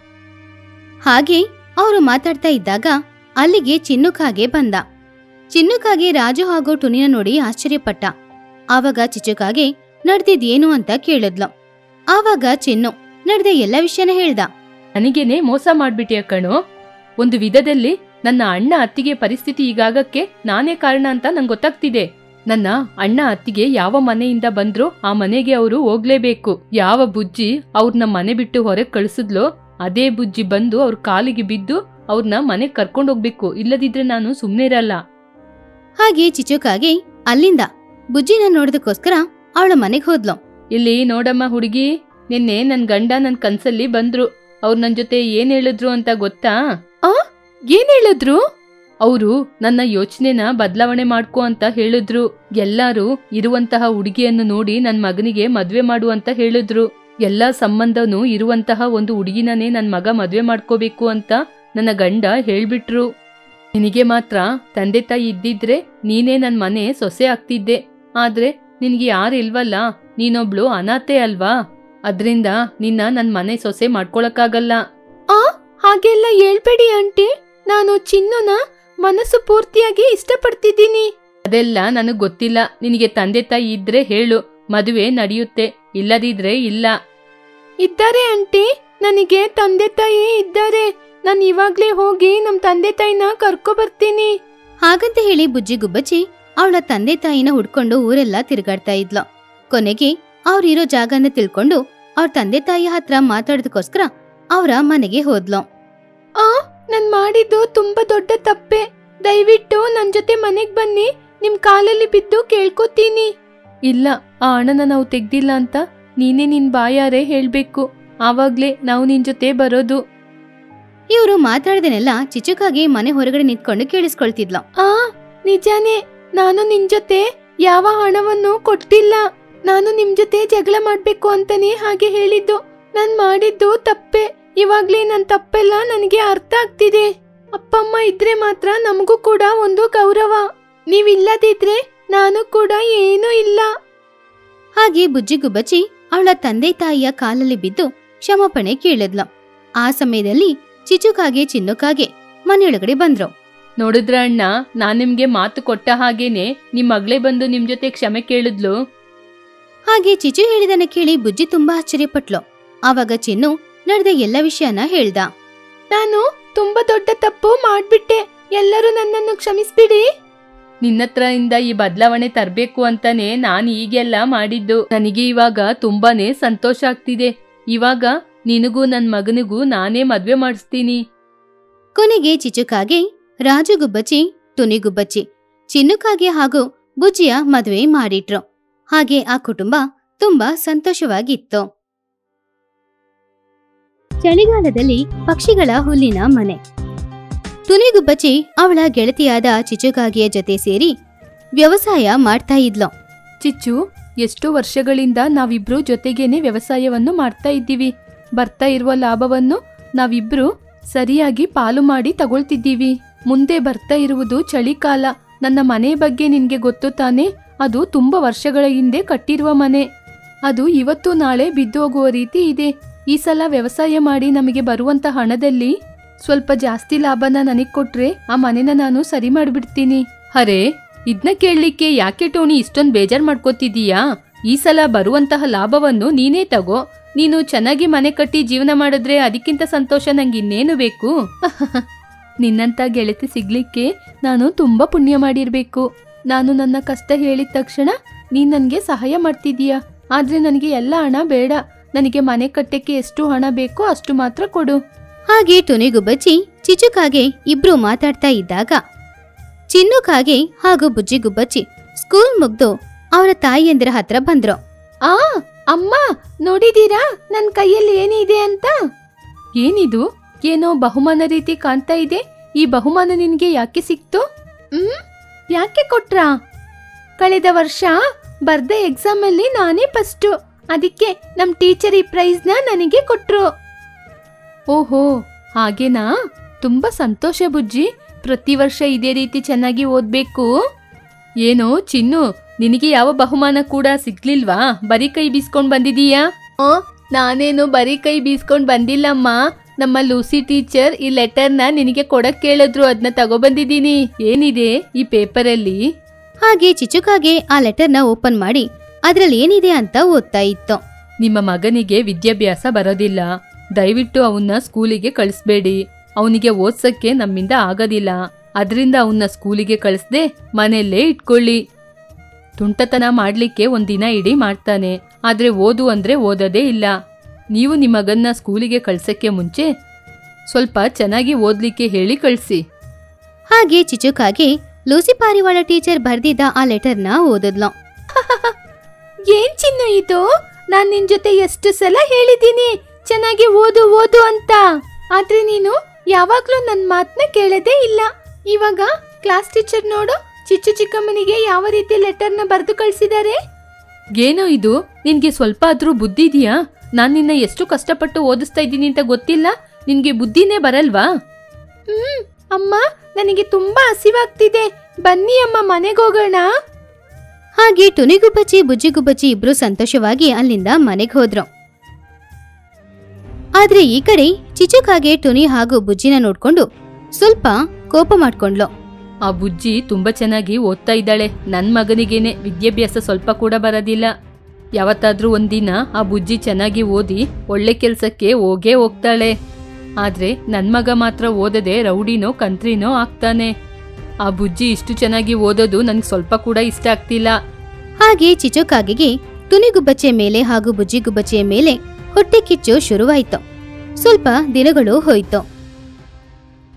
ಹಾಗೆ ಅವರು ಮಾತಾಡ್ತಾ ಇದ್ದಾಗ ಅಲ್ಲಿಗೆ ಚಿನ್ನುಕಾಗೆ ಬಂದ ಚಿನ್ನುಕಾಗೆ ರಾಜು ಹಾಗೂ ಟುನಿನ ನೋಡಿ ಆಶ್ಚರ್ಯಪಟ್ಟ ಆವಾಗ ಚಿಚುಕಾಗೆ ನಡ್ದಿದ್ದೇನು ಅಂತ ಕೇಳಿದ್ಲು ಆವಾಗ ಚಿನ್ನು ನಡೆದ ಎಲ್ಲ ವಿಷಯನ ಹೇಳ್ದ
ನನಗೇನೆ ಮೋಸ ಮಾಡ್ಬಿಟ್ಯ ಕಣೋ ಒಂದು ವಿಧದಲ್ಲಿ ನನ್ನ ಅಣ್ಣ ಅತ್ತಿಗೆ ಪರಿಸ್ಥಿತಿ ಈಗಾಗಕ್ಕೆ ನಾನೇ ಕಾರಣ ಅಂತ ನಂಗೆ ಗೊತ್ತಾಗ್ತಿದೆ ನನ್ನ ಅಣ್ಣ ಅತ್ತಿಗೆ ಯಾವ ಮನೆಯಿಂದ ಬಂದ್ರೋ ಆ ಮನೆಗೆ ಅವರು ಹೋಗ್ಲೇಬೇಕು ಯಾವ ಬುಜ್ಜಿ ಅವ್ರನ್ನ ಮನೆ ಬಿಟ್ಟು ಹೊರಗೆ ಕಳಿಸಿದ್ಲೋ ಅದೇ ಬುಜ್ಜಿ ಬಂದು ಅವ್ರ ಕಾಲಿಗೆ ಬಿದ್ದು ಅವ್ರನ್ನ ಮನೆಗೆ ಕರ್ಕೊಂಡು ಹೋಗ್ಬೇಕು ಇಲ್ಲದಿದ್ರೆ ನಾನು ಸುಮ್ಮನೆ ಇರಲ್ಲ
ಹಾಗೆ ಚಿಚುಕಾಗೆ ಅಲ್ಲಿಂದ ಬುಜ್ಜಿನ ನೋಡೋದಕ್ಕೋಸ್ಕರ ಅವಳ ಮನೆಗೆ ಹೋದ್ಲು
ಇಲ್ಲಿ ನೋಡಮ್ಮ ಹುಡುಗಿ ನಿನ್ನೆ ನನ್ ಗಂಡ ನನ್ ಕನ್ಸಲ್ಲಿ ಬಂದ್ರು ಅವ್ರು ನನ್ ಜೊತೆ ಏನ್ ಹೇಳಿದ್ರು ಅಂತ ಗೊತ್ತಾ ಆ ಏನ್ ಹೇಳಿದ್ರು ಅವರು ನನ್ನ ಯೋಚನೆನ ಬದಲಾವಣೆ ಮಾಡ್ಕೋ ಅಂತ ಹೇಳಿದ್ರು ಎಲ್ಲಾರು ಇರುವಂತಹ ಹುಡುಗಿಯನ್ನು ನೋಡಿ ನನ್ ಮಗನಿಗೆ ಮದ್ವೆ ಮಾಡು ಅಂತ ಹೇಳಿದ್ರು ಎಲ್ಲಾ ಸಂಬಂಧನೂ ಇರುವಂತಹ ಒಂದು ಹುಡುಗಿನನೇ ನನ್ ಮಗ ಮದ್ವೆ ಮಾಡ್ಕೋಬೇಕು ಅಂತ ನನ್ನ ಗಂಡ ಹೇಳ್ಬಿಟ್ರು ನಿನಗೆ ಮಾತ್ರ ತಂದೆ ತಾಯಿ ಇದ್ದಿದ್ರೆ ನೀನೇ ನನ್ ಮನೆ ಸೊಸೆ ಆಗ್ತಿದ್ದೆ ಆದ್ರೆ ನಿನ್ಗೆ ಯಾರಿಲ್ವಲ್ಲ ನೀನೊಬ್ಳು ಅನಾಥೆ ಅಲ್ವಾ ಅದ್ರಿಂದ ನಿನ್ನ ನನ್ ಮನೆ ಸೊಸೆ ಮಾಡ್ಕೊಳಕ್ಕಾಗಲ್ಲ ಆ ಹಾಗೆಲ್ಲ ಹೇಳ್ಬೇಡಿ ಆಂಟಿ ನಾನು ಚಿನ್ನುನ ಮನಸ್ಸು ಪೂರ್ತಿಯಾಗಿ ಇಷ್ಟಪಡ್ತಿದ್ದೀನಿ ಅದೆಲ್ಲ ನನಗ್ ಗೊತ್ತಿಲ್ಲ ನಿನಗೆ ತಂದೆ ತಾಯಿ ಇದ್ರೆ ಹೇಳು ಮದುವೆ ನಡೆಯುತ್ತೆ ಇಲ್ಲದಿದ್ರೆ ಇಲ್ಲ ಇದ್ದಾರೆ ಆಂಟಿ ನನಗೆ ತಂದೆ ತಾಯಿ ಇದ್ದಾರೆ ನಾನು ಇವಾಗ್ಲೇ ಹೋಗಿ ನಮ್ ತಂದೆ ತಾಯಿನ ಕರ್ಕೊ ಬರ್ತೀನಿ
ಹಾಗಂತ ಹೇಳಿ ಬುಜ್ಜಿ ಗುಬ್ಬಚ್ಚಿ ಅವಳ ತಂದೆ ತಾಯಿನ ಹುಡ್ಕೊಂಡು ಊರೆಲ್ಲ ತಿರುಗಾಡ್ತಾ ಇದ್ಲು ಕೊನೆಗೆ ಅವ್ರಿರೋ ಜಾಗನ ತಿಳ್ಕೊಂಡು ಅವ್ರ ತಂದೆ ತಾಯಿ ಹತ್ರ ಮಾತಾಡೋದಕ್ಕೋಸ್ಕರ ಅವರ ಮನೆಗೆ ಹೋದ್ಲು
ಆ ನಾನ್ ಮಾಡಿದ್ದು ತುಂಬಾ ದೊಡ್ಡ ತಪ್ಪೆ ದಯವಿಟ್ಟು ನನ್ ಜೊತೆ ಮನೆಗ್ ಬನ್ನಿ ನಿಮ್ ಕಾಲಲ್ಲಿ ಬಿದ್ದು ಕೇಳ್ಕೊತೀನಿ ಇಲ್ಲ ಆ ಹಣನ ನಾವು ತೆಗ್ದಿಲ್ಲ ಅಂತ ನೀನೇ ನಿನ್ ಬಾಯಾರೆ ಹೇಳ್ಬೇಕು ಆವಾಗ್ಲೇ ನಾವು ನಿನ್ ಜೊತೆ ಬರೋದು
ಇವರು ಮಾತಾಡ್ದೇನೆಲ್ಲ ಚಿಚುಕಾಗಿ ಮನೆ ಹೊರಗಡೆ ನಿಂತ್ಕೊಂಡು ಕೇಳಿಸ್ಕೊಳ್ತಿದ್ಲು
ಆ ನಿಜಾನೇ ನಾನು ನಿನ್ ಜೊತೆ ಯಾವ ಹಣವನ್ನು ಕೊಟ್ಟಿಲ್ಲ ನಾನು ನಿಮ್ ಜೊತೆ ಜಗಳ ಮಾಡ್ಬೇಕು ಅಂತಾನೆ ಹಾಗೆ ಹೇಳಿದ್ದು ನಾನ್ ಮಾಡಿದ್ದು ತಪ್ಪೆ ಇವಾಗ್ಲೇ ನನ್ ತಪ್ಪೆಲ್ಲ ನನಗೆ ಅರ್ಥ ಆಗ್ತಿದೆ ಅಪ್ಪಮ್ಮ ಇದ್ರೆ ಮಾತ್ರ ನಮಗೂ ಕೂಡ ಒಂದು ಗೌರವ ನೀವಿಲ್ಲದಿದ್ರೆ ನಾನು ಕೂಡ ಏನೂ ಇಲ್ಲ
ಹಾಗೆ ಬುಜ್ಜಿಗುಬ್ಬಚ್ಚಿ ಅವಳ ತಂದೆ ತಾಯಿಯ ಕಾಲಲ್ಲಿ ಬಿದ್ದು ಕ್ಷಮಾಪಣೆ ಕೇಳಿದ್ಲು ಆ ಸಮಯದಲ್ಲಿ ಚಿಚುಕಾಗೆ ಚಿನ್ನುಕಾಗೆ ಮನೆಯೊಳಗಡೆ ಬಂದ್ರು
ನೋಡಿದ್ರ ಅಣ್ಣ ನಾನ್ ನಿಮ್ಗೆ ಮಾತು ಕೊಟ್ಟ ಹಾಗೇನೆ ನಿಮ್ ಮಗಳೇ ಬಂದು ನಿಮ್ ಜೊತೆ ಕ್ಷಮೆ ಕೇಳಿದ್ಲು
ಹಾಗೆ ಚಿಚು ಹೇಳಿದನ್ನ ಕೇಳಿ ಬುಜ್ಜಿ ತುಂಬಾ ಆಶ್ಚರ್ಯಪಟ್ಲು ಆವಾಗ ಚಿನ್ನು ನಡೆದ ಎಲ್ಲ ವಿಷಯನ ಹೇಳ್ದ
ನಾನು ತುಂಬಾ ದೊಡ್ಡ ತಪ್ಪು ಮಾಡ್ಬಿಟ್ಟೆ ಎಲ್ಲರೂ ನನ್ನನ್ನು ಕ್ಷಮಿಸ್ಬಿಡಿ ನಿನ್ನತ್ರ ಇಂದ ಈ ಬದಲಾವಣೆ ತರಬೇಕು ಅಂತಾನೆ ನಾನು ಈಗೆಲ್ಲ ಮಾಡಿದ್ದು ನನಗೆ ಇವಾಗ ತುಂಬಾನೇ ಸಂತೋಷ ಆಗ್ತಿದೆ ಇವಾಗ ನಿನಗೂ ನನ್ ಮಗನಿಗೂ ನಾನೇ ಮದ್ವೆ ಮಾಡಿಸ್ತೀನಿ
ಕೊನೆಗೆ ಚಿಚುಕಾಗೆ ರಾಜುಗುಬ್ಬಚ್ಚಿ ತುನಿಗುಬ್ಬಚ್ಚಿ ಚಿನ್ನುಕಾಗೆ ಹಾಗೂ ಬುಜ್ಜಿಯ ಮದುವೆ ಮಾಡಿಟ್ರು ಹಾಗೆ ಆ ಕುಟುಂಬ ತುಂಬಾ ಸಂತೋಷವಾಗಿತ್ತು ಚಳಿಗಾಲದಲ್ಲಿ ಪಕ್ಷಿಗಳ ಹುಲ್ಲಿನ ಮನೆ ತುನಿಗುಬ್ಬಚ್ಚಿ ಅವಳ ಗೆಳತಿಯಾದ ಚಿಚುಕಾಗಿಯ ಜೊತೆ ಸೇರಿ ವ್ಯವಸಾಯ ಮಾಡ್ತಾ ಇದ್ಲು
ಚಿಚ್ಚು ಎಷ್ಟೋ ವರ್ಷಗಳಿಂದ ನಾವಿಬ್ರು ಜೊತೆಗೇನೆ ವ್ಯವಸಾಯವನ್ನು ಮಾಡ್ತಾ ಇದ್ದೀವಿ ಬರ್ತಾ ಇರುವ ಲಾಭವನ್ನು ನಾವಿಬ್ರು ಸರಿಯಾಗಿ ಪಾಲು ಮಾಡಿ ತಗೊಳ್ತಿದ್ದೀವಿ ಮುಂದೆ ಬರ್ತಾ ಇರುವುದು ಚಳಿಕಾಲ ನನ್ನ ಮನೆ ಬಗ್ಗೆ ನಿನ್ಗೆ ಗೊತ್ತು ತಾನೆ ಅದು ತುಂಬಾ ವರ್ಷಗಳ ಹಿಂದೆ ಕಟ್ಟಿರುವ ಮನೆ ಅದು ಇವತ್ತು ನಾಳೆ ಬಿದ್ದು ಹೋಗುವ ರೀತಿ ಇದೆ ಈ ಸಲ ವ್ಯವಸಾಯ ಮಾಡಿ ನಮಗೆ ಬರುವಂತ ಹಣದಲ್ಲಿ ಸ್ವಲ್ಪ ಜಾಸ್ತಿ ಲಾಭನ ನನಗ್ ಕೊಟ್ರೆ ಆ ಮನೆನ ನಾನು ಸರಿ ಮಾಡ್ಬಿಡ್ತೀನಿ ಅರೆ ಇದ್ನ ಕೇಳಲಿಕ್ಕೆ ಯಾಕೆ ಟೋನಿ ಇಷ್ಟೊಂದು ಬೇಜಾರ್ ಮಾಡ್ಕೋತಿದೀಯಾ ಈ ಸಲ ಬರುವಂತಹ ಲಾಭವನ್ನು ನೀನೇ ತಗೋ ನೀನು ಚೆನ್ನಾಗಿ ಮನೆ ಕಟ್ಟಿ ಜೀವನ ಮಾಡಿದ್ರೆ ಅದಕ್ಕಿಂತ ಸಂತೋಷ ನಂಗೆ ಇನ್ನೇನು ಬೇಕು ನಿನ್ನಂತ ಗೆಳತಿ ಸಿಗ್ಲಿಕ್ಕೆ ನಾನು ತುಂಬಾ ಪುಣ್ಯ ಮಾಡಿರ್ಬೇಕು ನಾನು ನನ್ನ ಕಷ್ಟ ಹೇಳಿದ ತಕ್ಷಣ ನೀನ್ ನನ್ಗೆ ಸಹಾಯ ಮಾಡ್ತಿದೀಯಾ ಆದ್ರೆ ನನಗೆ ಎಲ್ಲ ಹಣ ಬೇಡ ನನಗೆ ಮನೆ ಕಟ್ಟಕ್ಕೆ ಎಷ್ಟು ಹಣ ಬೇಕೋ ಅಷ್ಟು ಮಾತ್ರ ಕೊಡು
ಹಾಗೆ ಟುನಿಗುಬ್ಬಚ್ಚಿ ಚಿಚುಕಾಗೆ ಇಬ್ರು ಮಾತಾಡ್ತಾ ಇದ್ದಾಗ ಚಿನ್ನುಕಾಗೆ ಹಾಗೂ ಬುಜ್ಜಿಗುಬ್ಬಚ್ಚಿ ಸ್ಕೂಲ್ ಮುಗ್ದು ಅವರ ತಾಯಿಯಂದಿರ ಹತ್ರ ಬಂದ್ರು
ಆ ಅಮ್ಮ ನೋಡಿದೀರಾ ನನ್ ಕೈಯಲ್ಲಿ ಏನಿದೆ ಅಂತ ಏನಿದು ಏನೋ ಬಹುಮಾನ ರೀತಿ ಕಾಣ್ತಾ ಇದೆ ಈ ಬಹುಮಾನ ನಿನ್ಗೆ ಯಾಕೆ ಸಿಕ್ತು ಹ್ಮ್ ಯಾಕೆ ಕೊಟ್ರಾ ಕಳೆದ ವರ್ಷ ಬರ್ದ ಎಕ್ಸಾಮ್ ಅಲ್ಲಿ ನಾನೇ ಫಸ್ಟು ಅದಕ್ಕೆ ನಮ್ ಟೀಚರ್ ಈ ಪ್ರೈಸ್ನ ನನಗೆ ಕೊಟ್ರು ಓಹೋ ಹಾಗೇನಾ ತುಂಬಾ ಸಂತೋಷ ಬುಜ್ಜಿ ಪ್ರತಿ ವರ್ಷ ಇದೇ ರೀತಿ ಚೆನ್ನಾಗಿ ಓದ್ಬೇಕು ಏನೋ ಚಿನ್ನು ನಿನಗೆ ಯಾವ ಬಹುಮಾನ ಕೂಡ ಸಿಗ್ಲಿಲ್ವಾ ಬರೀ ಕೈ ಬೀಸ್ಕೊಂಡ್ ಬಂದಿದೀಯಾ ಆ ನಾನೇನು ಬರೀ ಕೈ ಬೀಸ್ಕೊಂಡ್ ಬಂದಿಲ್ಲಮ್ಮ ನಮ್ಮ ಲೂಸಿ ಟೀಚರ್ ಈ ಲೆಟರ್ನ ನಿನಗೆ ಕೊಡಕ್ ಕೇಳಿದ್ರು ಅದನ್ನ ತಗೊಬಂದಿದ್ದೀನಿ ಏನಿದೆ ಈ ಪೇಪರಲ್ಲಿ
ಹಾಗೆ ಚಿಚುಕಾಗೆ ಆ ಲೆಟರ್ನ ಓಪನ್ ಮಾಡಿ ಅದ್ರಲ್ಲಿ ಏನಿದೆ ಅಂತ ಓದ್ತಾ ಇತ್ತು
ನಿಮ್ಮ ಮಗನಿಗೆ ವಿದ್ಯಾಭ್ಯಾಸ ಬರೋದಿಲ್ಲ ದಯವಿಟ್ಟು ಅವನ್ನ ಸ್ಕೂಲಿಗೆ ಕಳಿಸ್ಬೇಡಿ ಅವನಿಗೆ ಓದ್ಸಕ್ಕೆ ನಮ್ಮಿಂದ ಆಗೋದಿಲ್ಲ ಅದರಿಂದ ಅವನ್ನ ಸ್ಕೂಲಿಗೆ ಕಳಿಸ್ದೆ ಮನೆಯಲ್ಲೇ ಇಟ್ಕೊಳ್ಳಿ ತುಂಟತನ ಮಾಡ್ಲಿಕ್ಕೆ ಒಂದಿನ ಇಡೀ ಮಾಡ್ತಾನೆ ಆದ್ರೆ ಓದು ಅಂದ್ರೆ ಓದೋದೇ ಇಲ್ಲ ನೀವು ನಿಮ್ಮ ಮಗನ್ನ ಸ್ಕೂಲಿಗೆ ಕಳ್ಸಕ್ಕೆ ಮುಂಚೆ ಸ್ವಲ್ಪ ಚೆನ್ನಾಗಿ ಓದ್ಲಿಕ್ಕೆ ಹೇಳಿ ಕಳಿಸಿ
ಹಾಗೆ ಚಿಚುಕಾಗೆ ಲೂಸಿ ಪಾರಿವಾಳ ಟೀಚರ್ ಬರ್ದಿದ್ದ ಆ ಲೆಟರ್ನ ಓದಿದ್ಲು
ಏನ್ ಚಿನ್ನು ಇದು ನಾನ್ ನಿನ್ ಜೊತೆ ಎಷ್ಟು ಸಲ ಹೇಳಿದ್ದೀನಿ ಚೆನ್ನಾಗಿ ಓದು ಓದು ಅಂತ ಆದ್ರೆ ನೀನು ಯಾವಾಗ್ಲೂ ನನ್ ಮಾತನ್ನ ಕೇಳದೇ ಇಲ್ಲ ಇವಾಗ ಕ್ಲಾಸ್ ಟೀಚರ್ ನೋಡು ಚಿಚ್ಚು ಚಿಕ್ಕಮ್ಮನಿಗೆ ಯಾವ ರೀತಿ ಲೆಟರ್ನ ಬರೆದು ಕಳ್ಸಿದ್ದಾರೆ ಏನೋ ಇದು ನಿನ್ಗೆ ಸ್ವಲ್ಪ ಆದ್ರೂ ಬುದ್ಧಿ ಇದೆಯಾ ನಾನ್ ನಿನ್ನ ಎಷ್ಟು ಕಷ್ಟಪಟ್ಟು ಓದಿಸ್ತಾ ಇದ್ದೀನಿ ಅಂತ ಗೊತ್ತಿಲ್ಲ ನಿನ್ಗೆ ಬುದ್ಧಿನೇ ಬರಲ್ವಾ ಹ್ಮ್ ಅಮ್ಮ ನನಗೆ ತುಂಬಾ ಹಸಿವಾಗ್ತಿದೆ ಬನ್ನಿ ಅಮ್ಮ ಮನೆಗೆ ಹೋಗೋಣ
ಹಾಗೆ ಟುನಿಗುಬ್ಬಚ್ಚಿ ಬುಜ್ಜಿಗುಬ್ಬಚ್ಚಿ ಇಬ್ರು ಸಂತೋಷವಾಗಿ ಅಲ್ಲಿಂದ ಮನೆಗೆ ಹೋದ್ರು ಆದ್ರೆ ಈ ಕಡೆ ಚಿಚುಕಾಗೆ ಟುನಿ ಹಾಗೂ ಬುಜ್ಜಿನ ನೋಡ್ಕೊಂಡು ಸ್ವಲ್ಪ ಕೋಪ ಮಾಡ್ಕೊಂಡ್ಲು
ಆ ಬುಜ್ಜಿ ತುಂಬಾ ಚೆನ್ನಾಗಿ ಓದ್ತಾ ಇದ್ದಾಳೆ ನನ್ ಮಗನಿಗೇನೆ ವಿದ್ಯಾಭ್ಯಾಸ ಸ್ವಲ್ಪ ಕೂಡ ಬರೋದಿಲ್ಲ ಯಾವತ್ತಾದ್ರೂ ಒಂದಿನ ಆ ಬುಜ್ಜಿ ಚೆನ್ನಾಗಿ ಓದಿ ಒಳ್ಳೆ ಕೆಲ್ಸಕ್ಕೆ ಹೋಗೇ ಹೋಗ್ತಾಳೆ ಆದ್ರೆ ನನ್ ಮಗ ಮಾತ್ರ ಓದದೆ ರೌಡಿನೋ ಕಂತ್ರಿನೋ ಆಗ್ತಾನೆ ಆ ಬುಜ್ಜಿ ಇಷ್ಟು ಚೆನ್ನಾಗಿ ಓದೋದು ನನ್ಗೆ ಸ್ವಲ್ಪ ಕೂಡ ಇಷ್ಟ ಆಗ್ತಿಲ್ಲ
ಹಾಗೆ ಚಿಚುಕಾಗೆಗೆ ಟುನಿಗುಬ್ಬಚ್ಚೆಯ ಮೇಲೆ ಹಾಗೂ ಬುಜ್ಜಿಗುಬ್ಬಚ್ಚೆಯ ಮೇಲೆ ಹೊಟ್ಟೆ ಕಿಚ್ಚು ಶುರುವಾಯ್ತು ಸ್ವಲ್ಪ ದಿನಗಳು ಹೋಯ್ತು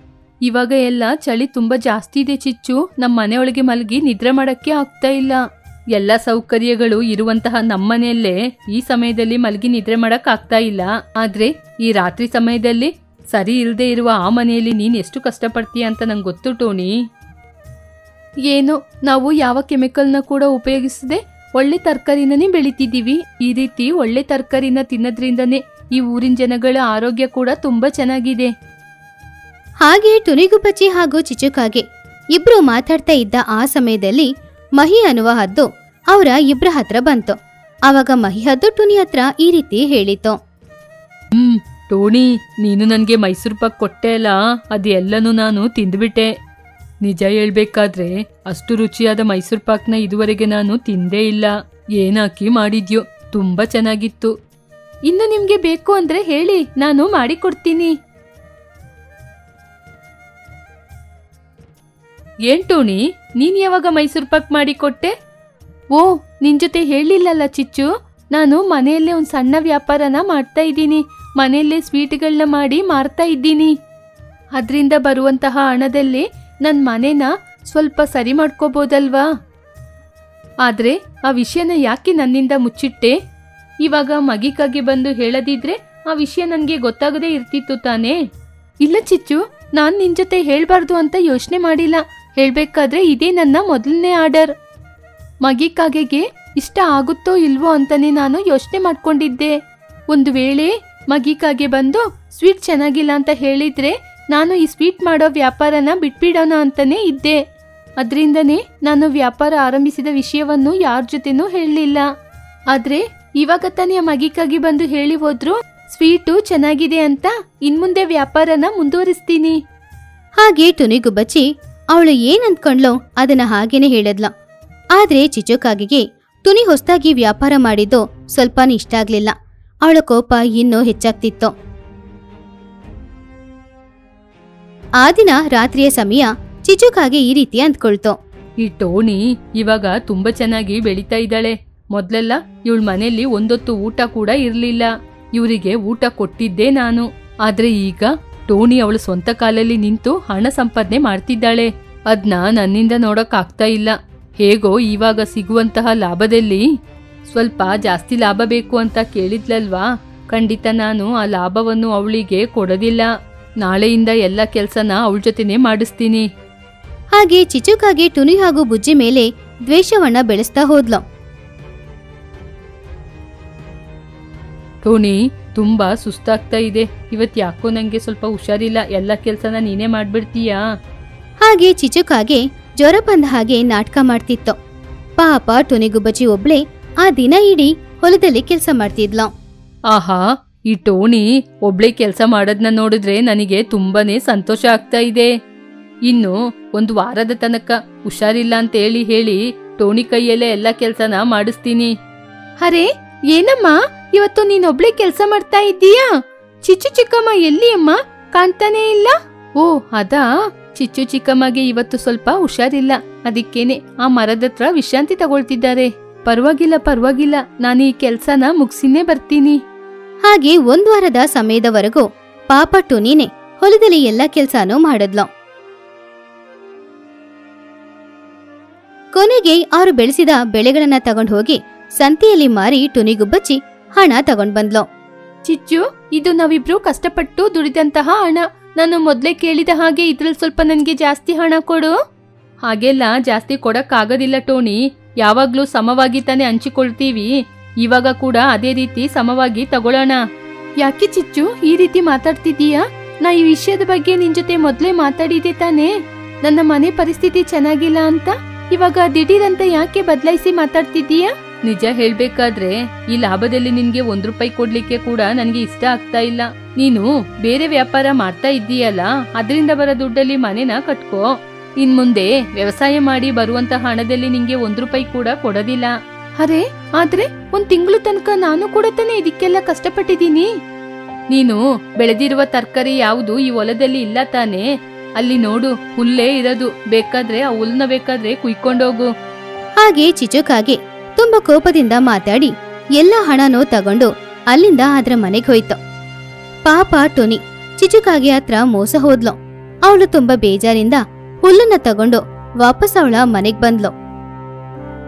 ಇವಾಗ ಎಲ್ಲ ಚಳಿ ತುಂಬಾ ಜಾಸ್ತಿ ಇದೆ ಚಿಚ್ಚು ನಮ್ಮ ಮನೆಯೊಳಗೆ ಮಲಗಿ ನಿದ್ರೆ ಮಾಡಕ್ಕೆ ಆಗ್ತಾ ಇಲ್ಲ ಎಲ್ಲ ಸೌಕರ್ಯಗಳು ಇರುವಂತಹ ನಮ್ಮನೆಯಲ್ಲೇ ಈ ಸಮಯದಲ್ಲಿ ಮಲಗಿ ನಿದ್ರೆ ಮಾಡಕ್ ಆಗ್ತಾ ಇಲ್ಲ ಆದ್ರೆ ಈ ರಾತ್ರಿ ಸಮಯದಲ್ಲಿ ಸರಿ ಇಲ್ಲದೆ ಇರುವ ಆ ಮನೆಯಲ್ಲಿ ನೀನ್ ಎಷ್ಟು ಕಷ್ಟಪಡ್ತೀಯ ಅಂತ ನಂಗೆ ಗೊತ್ತು ಟೋನಿ ಏನು ನಾವು ಯಾವ ಕೆಮಿಕಲ್ನ ಕೂಡ ಉಪಯೋಗಿಸದೆ ಒಳ್ಳೆ ತರಕಾರಿನೇ ಬೆಳಿತಿದ್ದೀವಿ ಈ ರೀತಿ ಒಳ್ಳೆ ತರಕಾರಿನ ತಿನ್ನೋದ್ರಿಂದನೇ ಈ ಊರಿನ ಜನಗಳ ಆರೋಗ್ಯ ಕೂಡ ತುಂಬಾ ಚೆನ್ನಾಗಿದೆ
ಹಾಗೆ ಟುನಿಗುಬ್ಬಚ್ಚಿ ಹಾಗೂ ಚಿಚುಕಾಗೆ ಇಬ್ರು ಮಾತಾಡ್ತಾ ಇದ್ದ ಆ ಸಮಯದಲ್ಲಿ ಮಹಿ ಅನ್ನುವ ಹದ್ದು ಅವರ ಇಬ್ರ ಹತ್ರ ಬಂತು ಆವಾಗ ಮಹಿ ಹದ್ದು ಟುನಿ ಹತ್ರ ಈ ರೀತಿ ಹೇಳಿತು
ಹ್ಮ್ ಟೋನಿ ನೀನು ನನಗೆ ಮೈಸೂರು ಪಾಕ್ ಕೊಟ್ಟೆ ಅಲ್ಲ ಅದೆಲ್ಲನೂ ನಾನು ತಿಂದ್ಬಿಟ್ಟೆ ನಿಜ ಹೇಳ್ಬೇಕಾದ್ರೆ ಅಷ್ಟು ರುಚಿಯಾದ ಮೈಸೂರು ಪಾಕ್ನ ಇದುವರೆಗೆ ನಾನು ತಿಂದೇ ಇಲ್ಲ ಏನಾಕಿ ಮಾಡಿದ್ಯೋ ತುಂಬಾ ಚೆನ್ನಾಗಿತ್ತು ಇನ್ನು ನಿಮ್ಗೆ ಬೇಕು ಅಂದ್ರೆ ಹೇಳಿ ನಾನು ಮಾಡಿಕೊಡ್ತೀನಿ ಏನ್ ಟೋನಿ ನೀನ್ ಯಾವಾಗ ಮೈಸೂರು ಪಾಕ್ ಮಾಡಿಕೊಟ್ಟೆ ಓ ನಿನ್ ಜೊತೆ ಹೇಳಿಲ್ಲಲ್ಲ ಚಿಚ್ಚು ನಾನು ಮನೆಯಲ್ಲೇ ಒಂದು ಸಣ್ಣ ವ್ಯಾಪಾರನ ಮಾಡ್ತಾ ಇದ್ದೀನಿ ಮನೆಯಲ್ಲೇ ಸ್ವೀಟ್ಗಳನ್ನ ಮಾಡಿ ಮಾರ್ತಾ ಇದ್ದೀನಿ ಅದರಿಂದ ಬರುವಂತಹ ಹಣದಲ್ಲಿ ನನ್ನ ಮನೆನ ಸ್ವಲ್ಪ ಸರಿ ಮಾಡ್ಕೋಬೋದಲ್ವಾ ಆದ್ರೆ ಆ ವಿಷಯನ ಯಾಕೆ ನನ್ನಿಂದ ಮುಚ್ಚಿಟ್ಟೆ ಇವಾಗ ಮಗಿಕಾಗಿ ಬಂದು ಹೇಳದಿದ್ರೆ ಆ ವಿಷಯ ನನಗೆ ಗೊತ್ತಾಗದೇ ಇರ್ತಿತ್ತು ತಾನೇ ಇಲ್ಲ ಚಿಚ್ಚು ನಾನು ನಿನ್ ಜೊತೆ ಹೇಳ್ಬಾರ್ದು ಅಂತ ಯೋಚನೆ ಮಾಡಿಲ್ಲ ಹೇಳ್ಬೇಕಾದ್ರೆ ಇದೇ ನನ್ನ ಮೊದಲನೇ ಆರ್ಡರ್ ಮಗಿಕಾಗೆಗೆ ಇಷ್ಟ ಆಗುತ್ತೋ ಇಲ್ವೋ ಅಂತಾನೆ ನಾನು ಯೋಚನೆ ಮಾಡ್ಕೊಂಡಿದ್ದೆ ಒಂದು ವೇಳೆ ಮಗಿಕಾಗೆ ಬಂದು ಸ್ವೀಟ್ ಚೆನ್ನಾಗಿಲ್ಲ ಅಂತ ಹೇಳಿದ್ರೆ ನಾನು ಈ ಸ್ವೀಟ್ ಮಾಡೋ ವ್ಯಾಪಾರನ ಬಿಟ್ಬಿಡೋಣ ಅಂತಾನೆ ಇದ್ದೆ ಅದರಿಂದನೇ ನಾನು ವ್ಯಾಪಾರ ಆರಂಭಿಸಿದ ವಿಷಯವನ್ನು ಯಾರ ಜೊತೆನೂ ಹೇಳಲಿಲ್ಲ ಆದ್ರೆ ಇವಾಗ ತಾನೇ ಆ ಮಗಿಕಾಗಿ ಬಂದು ಹೇಳಿ ಹೋದ್ರು ಸ್ವೀಟು ಚೆನ್ನಾಗಿದೆ ಅಂತ ಇನ್ಮುಂದೆ ವ್ಯಾಪಾರನ ಮುಂದುವರಿಸ್ತೀನಿ
ಹಾಗೆ ಟುನಿಗುಬ್ಬಚ್ಚಿ ಅವಳು ಏನ್ ಅಂದ್ಕೊಂಡ್ಲೋ ಅದನ್ನ ಹಾಗೇನೆ ಹೇಳಿದ್ಲ ಆದ್ರೆ ಚಿಚುಕಾಗಿಗೆ ಟುನಿ ಹೊಸ್ದಾಗಿ ವ್ಯಾಪಾರ ಮಾಡಿದ್ದು ಸ್ವಲ್ಪನೂ ಇಷ್ಟ ಆಗ್ಲಿಲ್ಲ ಅವಳ ಕೋಪ ಇನ್ನೂ ಹೆಚ್ಚಾಗ್ತಿತ್ತು ಆ ದಿನ ರಾತ್ರಿಯ ಸಮಯ ಚಿಚುಕಾಗೆ ಈ ರೀತಿ ಅಂದ್ಕೊಳ್ತು
ಈ ಟೋನಿ ಇವಾಗ ತುಂಬಾ ಚೆನ್ನಾಗಿ ಬೆಳೀತಾ ಇದ್ದಾಳೆ ಮೊದ್ಲೆಲ್ಲ ಇವಳ ಮನೆಯಲ್ಲಿ ಒಂದೊತ್ತು ಊಟ ಕೂಡ ಇರ್ಲಿಲ್ಲ ಇವರಿಗೆ ಊಟ ಕೊಟ್ಟಿದ್ದೆ ನಾನು ಆದ್ರೆ ಈಗ ಟೋನಿ ಅವಳ ಸ್ವಂತ ಕಾಲಲ್ಲಿ ನಿಂತು ಹಣ ಸಂಪಾದನೆ ಮಾಡ್ತಿದ್ದಾಳೆ ಅದ್ನ ನನ್ನಿಂದ ನೋಡಕ್ ಆಗ್ತಾ ಇಲ್ಲ ಹೇಗೋ ಇವಾಗ ಸಿಗುವಂತಹ ಲಾಭದಲ್ಲಿ ಸ್ವಲ್ಪ ಜಾಸ್ತಿ ಲಾಭ ಬೇಕು ಅಂತ ಕೇಳಿದ್ಲಲ್ವಾ ಖಂಡಿತ ನಾನು ಆ ಲಾಭವನ್ನು ಅವಳಿಗೆ ಕೊಡೋದಿಲ್ಲ ನಾಳೆಯಿಂದ ಎಲ್ಲ ಕೆಲ್ಸನ ಅವಳ ಜೊತೆನೆ ಮಾಡಿಸ್ತೀನಿ
ಹಾಗೆ ಚಿಚುಕಾಗೆ ಟುನಿ ಹಾಗೂ ಬುಜ್ಜಿ ಮೇಲೆ ದ್ವೇಷವನ್ನ ಬೆಳೆಸ್ತಾ ಹೋದ್ಲು
ಟೋನಿ ತುಂಬಾ ಸುಸ್ತಾಗ್ತಾ ಇದೆ ಇವತ್ ಯಾಕೋ ನಂಗೆ ಸ್ವಲ್ಪ ಹುಷಾರಿಲ್ಲ ಎಲ್ಲ ಕೆಲ್ಸನ ನೀನೇ ಮಾಡ್ಬಿಡ್ತೀಯಾ
ಹಾಗೆ ಚಿಚುಕಾಗೆ ಜ್ವರ ಬಂದ ಹಾಗೆ ನಾಟಕ ಮಾಡ್ತಿತ್ತು ಪಾಪ ಟುನಿಗುಬ್ಬಚ್ಚಿ ಒಬ್ಳೆ ಆ ದಿನ ಇಡೀ ಹೊಲದಲ್ಲಿ ಕೆಲಸ ಮಾಡ್ತಿದ್ಲು
ಆಹಾ ಈ ಟೋನಿ ಒಬ್ಳೆ ಕೆಲಸ ಮಾಡೋದ್ನ ನೋಡಿದ್ರೆ ನನಗೆ ತುಂಬಾನೇ ಸಂತೋಷ ಆಗ್ತಾ ಇದೆ ಇನ್ನು ಒಂದು ವಾರದ ತನಕ ಹುಷಾರಿಲ್ಲ ಅಂತ ಹೇಳಿ ಹೇಳಿ ಟೋನಿ ಕೈಯಲ್ಲೇ ಎಲ್ಲ ಕೆಲ್ಸನ ಮಾಡಿಸ್ತೀನಿ ಅರೆ ಏನಮ್ಮ ಇವತ್ತು ನೀನೊಬ್ಳೆ ಕೆಲಸ ಮಾಡ್ತಾ ಇದ್ದೀಯಾ ಚಿಚ್ಚು ಚಿಕ್ಕಮ್ಮ ಎಲ್ಲಿ ಅಮ್ಮ ಕಾಣ್ತಾನೇ ಇಲ್ಲ ಓ ಅದಾ ಚಿಚ್ಚು ಚಿಕ್ಕಮ್ಮಗೆ ಇವತ್ತು ಸ್ವಲ್ಪ ಹುಷಾರಿಲ್ಲ ಅದಕ್ಕೇನೆ ಆ ಮರದ ಹತ್ರ ವಿಶ್ರಾಂತಿ ತಗೊಳ್ತಿದ್ದಾರೆ ಪರವಾಗಿಲ್ಲ ಪರವಾಗಿಲ್ಲ ನಾನು ಈ ಕೆಲ್ಸನ ಮುಗಿಸಿನೇ ಬರ್ತೀನಿ
ಹಾಗೆ ಒಂದ್ ವಾರದ ಸಮಯದವರೆಗೂ ಪಾಪ ಟುನಿನೇ ಹೊಲದಲ್ಲಿ ಎಲ್ಲ ಕೆಲ್ಸಾನೂ ಮಾಡಿದ್ಲು ಕೊನೆಗೆ ಅವರು ಬೆಳೆಸಿದ ಬೆಳೆಗಳನ್ನ ತಗೊಂಡ್ ಹೋಗಿ ಸಂತೆಯಲ್ಲಿ ಮಾರಿ ಟುನಿಗುಬ್ಬಚ್ಚಿ ಹಣ ತಗೊಂಡ್ ಬಂದ್ಲು
ಚಿಚ್ಚು ಇದು ನಾವಿಬ್ರು ಕಷ್ಟಪಟ್ಟು ದುಡಿದಂತಹ ಹಣ ನಾನು ಮೊದ್ಲೇ ಕೇಳಿದ ಹಾಗೆ ಇದ್ರಲ್ಲಿ ಸ್ವಲ್ಪ ನನಗೆ ಜಾಸ್ತಿ ಹಣ ಕೊಡು ಹಾಗೆಲ್ಲ ಜಾಸ್ತಿ ಕೊಡಕ್ಕಾಗೋದಿಲ್ಲ ಟೋನಿ ಯಾವಾಗ್ಲೂ ಸಮವಾಗಿ ತಾನೇ ಹಂಚಿಕೊಳ್ತೀವಿ ಇವಾಗ ಕೂಡ ಅದೇ ರೀತಿ ಸಮವಾಗಿ ತಗೊಳ್ಳೋಣ ಯಾಕೆ ಚಿಚ್ಚು ಈ ರೀತಿ ಮಾತಾಡ್ತಿದ್ದೀಯಾ ನಾ ಈ ವಿಷಯದ ಬಗ್ಗೆ ನಿನ್ ಜೊತೆ ಮೊದ್ಲೇ ಮಾತಾಡಿದೆ ತಾನೇ ನನ್ನ ಮನೆ ಪರಿಸ್ಥಿತಿ ಚೆನ್ನಾಗಿಲ್ಲ ಅಂತ ಇವಾಗ ದಿಢೀರಂತ ಯಾಕೆ ಬದಲಾಯಿಸಿ ಮಾತಾಡ್ತಿದ್ದೀಯಾ ನಿಜ ಹೇಳ್ಬೇಕಾದ್ರೆ ಈ ಲಾಭದಲ್ಲಿ ನಿನ್ಗೆ ಒಂದ್ ರೂಪಾಯಿ ಕೊಡ್ಲಿಕ್ಕೆ ಕೂಡ ನನ್ಗೆ ಇಷ್ಟ ಆಗ್ತಾ ಇಲ್ಲ ನೀನು ಬೇರೆ ವ್ಯಾಪಾರ ಮಾಡ್ತಾ ಇದ್ದೀಯಲ್ಲ ಅದರಿಂದ ಬರೋ ದುಡ್ಡಲ್ಲಿ ಮನೆನ ಕಟ್ಕೋ ಇನ್ ಮುಂದೆ ವ್ಯವಸಾಯ ಮಾಡಿ ಬರುವಂತ ಹಣದಲ್ಲಿ ನಿಂಗೆ ಒಂದ್ ರೂಪಾಯಿ ಕೂಡ ಕೊಡೋದಿಲ್ಲ ಅರೆ ಆದ್ರೆ ಒಂದ್ ತಿಂಗಳು ತನಕ ನಾನು ಕೂಡ ತಾನೇ ಇದಕ್ಕೆಲ್ಲ ಕಷ್ಟಪಟ್ಟಿದ್ದೀನಿ ನೀನು ಬೆಳೆದಿರುವ ತರಕಾರಿ ಯಾವುದು ಈ ಹೊಲದಲ್ಲಿ ಇಲ್ಲ ತಾನೇ ಅಲ್ಲಿ ನೋಡು ಹುಲ್ಲೇ ಇರೋದು ಬೇಕಾದ್ರೆ ಆ ಹುಲ್ನ ಬೇಕಾದ್ರೆ ಕುಯ್ಕೊಂಡೋಗು
ಹಾಗೆ ಚಿಚುಕಾಗೆ ತುಂಬಾ ಕೋಪದಿಂದ ಮಾತಾಡಿ ಎಲ್ಲ ಹಣನೂ ತಗೊಂಡು ಅಲ್ಲಿಂದ ಅದ್ರ ಮನೆಗೆ ಹೋಯ್ತು ಪಾಪ ಟೊನಿ ಚಿಚುಕಾಗೆ ಹತ್ರ ಮೋಸ ಹೋದ್ಲು ಅವಳು ತುಂಬಾ ಬೇಜಾರಿಂದ ಹುಲ್ಲನ್ನ ತಗೊಂಡು ವಾಪಸ್ ಅವಳ ಮನೆಗ್ ಬಂದ್ಲು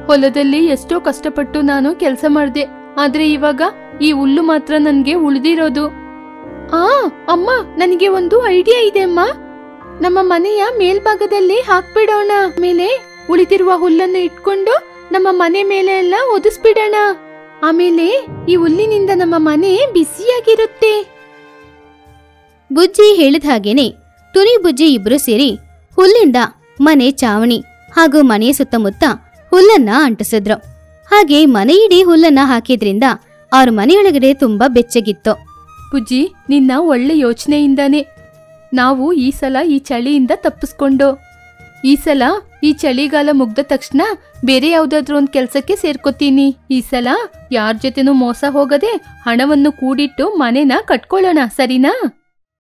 ಹೊಲದಲ್ಲಿ ಎಷ್ಟೋ ಕಷ್ಟಪಟ್ಟು ನಾನು ಕೆಲಸ ಮಾಡ್ದೆ ಆದ್ರೆ ಇವಾಗ ಈ ಹುಲ್ಲು ಮಾತ್ರ ನನ್ಗೆ ಉಳಿದಿರೋದು ಆ ಅಮ್ಮ ನನಗೆ ಒಂದು ಐಡಿಯಾ ಇದೆ ಅಮ್ಮ ನಮ್ಮ ಮನೆಯ ಮೇಲ್ಭಾಗದಲ್ಲಿ ಹಾಕ್ಬಿಡೋಣ ಆಮೇಲೆ ಉಳಿದಿರುವ ಹುಲ್ಲನ್ನು ಇಟ್ಕೊಂಡು ನಮ್ಮ ಮನೆ ಮೇಲೆ ಎಲ್ಲ ಒದಿಸ್ಬಿಡೋಣ ಆಮೇಲೆ ಈ ಹುಲ್ಲಿನಿಂದ ನಮ್ಮ ಮನೆ ಬಿಸಿಯಾಗಿರುತ್ತೆ
ಬುಜ್ಜಿ ಹೇಳಿದ ಹಾಗೇನೆ ಟುನಿ ಬುಜ್ಜಿ ಇಬ್ರು ಸೇರಿ ಹುಲ್ಲಿಂದ ಮನೆ ಚಾವಣಿ ಹಾಗೂ ಮನೆಯ ಸುತ್ತಮುತ್ತ ಹುಲ್ಲನ್ನ ಅಂಟಿಸಿದ್ರು ಹಾಗೆ ಮನೆ ಇಡೀ ಹುಲ್ಲನ್ನ ಹಾಕಿದ್ರಿಂದ ಅವ್ರ ಮನೆಯೊಳಗಡೆ ತುಂಬಾ ಬೆಚ್ಚಗಿತ್ತು
ಪುಜ್ಜಿ ನಿನ್ನ ಒಳ್ಳೆ ಯೋಚನೆಯಿಂದಾನೆ ನಾವು ಈ ಸಲ ಈ ಚಳಿಯಿಂದ ತಪ್ಪಿಸ್ಕೊಂಡು ಈ ಸಲ ಈ ಚಳಿಗಾಲ ಮುಗ್ದ ತಕ್ಷಣ ಬೇರೆ ಯಾವ್ದಾದ್ರೂ ಒಂದ್ ಕೆಲ್ಸಕ್ಕೆ ಸೇರ್ಕೋತೀನಿ ಈ ಸಲ ಯಾರ ಜೊತೆನೂ ಮೋಸ ಹೋಗದೆ ಹಣವನ್ನು ಕೂಡಿಟ್ಟು ಮನೆನ ಕಟ್ಕೊಳ್ಳೋಣ ಸರಿನಾ